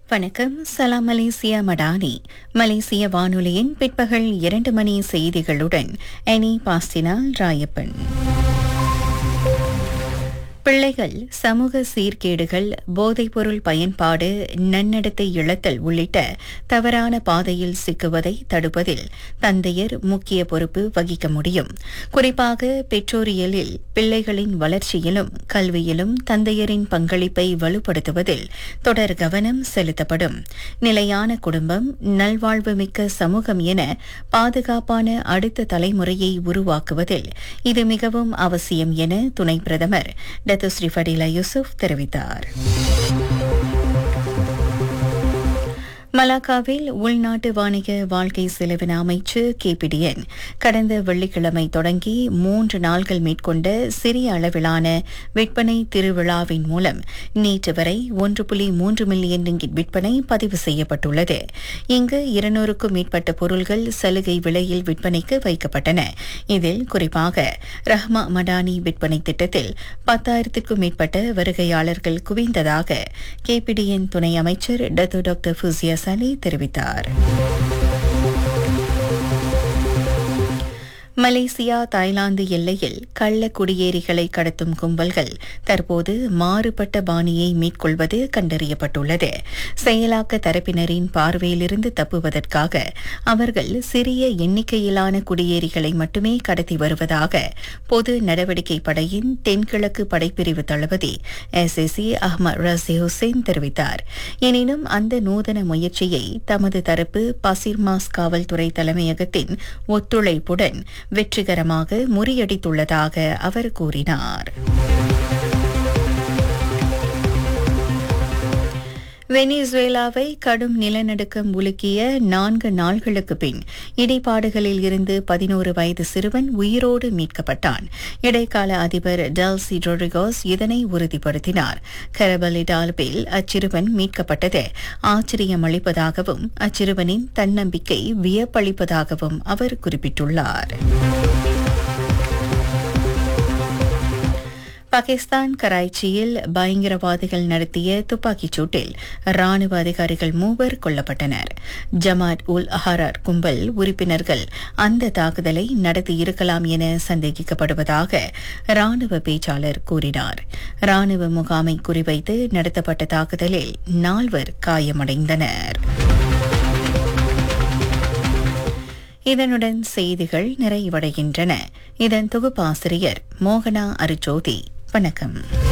வணக்கம் சலாம் மலேசியா மடானி மலேசிய வானொலியின் பிற்பகல் இரண்டு மணி செய்திகளுடன் எனி பாஸ்டினால் ராயப்பன் பிள்ளைகள் சமூக சீர்கேடுகள் போதைப்பொருள் பயன்பாடு நன்னடத்தை இழத்தல் உள்ளிட்ட தவறான பாதையில் சிக்குவதை தடுப்பதில் தந்தையர் முக்கிய பொறுப்பு வகிக்க முடியும் குறிப்பாக பெற்றோரியலில் பிள்ளைகளின் வளர்ச்சியிலும் கல்வியிலும் தந்தையரின் பங்களிப்பை வலுப்படுத்துவதில் தொடர் கவனம் செலுத்தப்படும் நிலையான குடும்பம் நல்வாழ்வு மிக்க சமூகம் என பாதுகாப்பான அடுத்த தலைமுறையை உருவாக்குவதில் இது மிகவும் அவசியம் என துணை பிரதமர் டத்து ஸ்ரீ ஃபடிலா யூசுப் தெரிவித்தார் மலாக்காவில் உள்நாட்டு வாணிக வாழ்க்கை செலவின அமைச்சு கேபிடிஎன் கடந்த வெள்ளிக்கிழமை தொடங்கி மூன்று நாள்கள் மேற்கொண்ட சிறிய அளவிலான விற்பனை திருவிழாவின் மூலம் நேற்று வரை ஒன்று புள்ளி மூன்று மில்லியன் ரிங்கிட் விற்பனை பதிவு செய்யப்பட்டுள்ளது இங்கு இருநூறுக்கும் மேற்பட்ட பொருள்கள் சலுகை விலையில் விற்பனைக்கு வைக்கப்பட்டன இதில் குறிப்பாக ரஹ்மா மடானி விற்பனை திட்டத்தில் பத்தாயிரத்திற்கும் மேற்பட்ட வருகையாளர்கள் குவிந்ததாக கேபிடிஎன் துணை அமைச்சர் டத்து டாக்டர் ஃபுசியா சலி தெரிவித்தார் மலேசியா தாய்லாந்து எல்லையில் கள்ள குடியேறிகளை கடத்தும் கும்பல்கள் தற்போது மாறுபட்ட பாணியை மேற்கொள்வது கண்டறியப்பட்டுள்ளது செயலாக்க தரப்பினரின் பார்வையிலிருந்து தப்புவதற்காக அவர்கள் சிறிய எண்ணிக்கையிலான குடியேறிகளை மட்டுமே கடத்தி வருவதாக பொது நடவடிக்கை படையின் தென்கிழக்கு படைப்பிரிவு தளபதி S S C Ahmad Razi Hussain தெரிவித்தார் எனினும் அந்த நூதன முயற்சியை தமது தரப்பு பசிர்மாஸ் காவல்துறை தலைமையகத்தின் ஒத்துழைப்புடன் வெற்றிகரமாக முறியடித்துள்ளதாக அவர் கூறினார் வெனிசுவேலாவை கடும் நிலநடுக்கம் உலுக்கிய நான்கு நாள்களுக்கு பின் இடைப்பாடுகளில் இருந்து பதினோரு வயது சிறுவன் உயிரோடு மீட்கப்பட்டான் இடைக்கால அதிபர் டெல்சி ரொட்ரிகோஸ் இதனை உறுதிப்படுத்தினார் கரபலிடால்பில் அச்சிறுவன் மீட்கப்பட்டது ஆச்சரியம் அளிப்பதாகவும் அச்சிறுவனின் தன்னம்பிக்கை வியப்பளிப்பதாகவும் அவர் குறிப்பிட்டுள்ளார் பாகிஸ்தான் கராய்ச்சியில் பயங்கரவாதிகள் நடத்திய துப்பாக்கிச் சூட்டில் ராணுவ அதிகாரிகள் மூவர் கொல்லப்பட்டனர் ஜமாத் உல் அஹரார் கும்பல் உறுப்பினர்கள் அந்த தாக்குதலை நடத்தியிருக்கலாம் என சந்தேகிக்கப்படுவதாக ராணுவ பேச்சாளர் கூறினார் ராணுவ முகாமை குறிவைத்து நடத்தப்பட்ட தாக்குதலில் நால்வர் காயமடைந்தனர் இதனுடன் செய்திகள் நிறைவடைகின்றன இதன் தொகுப்பாசிரியர் மோகனா அருச்சோதி வணக்கம்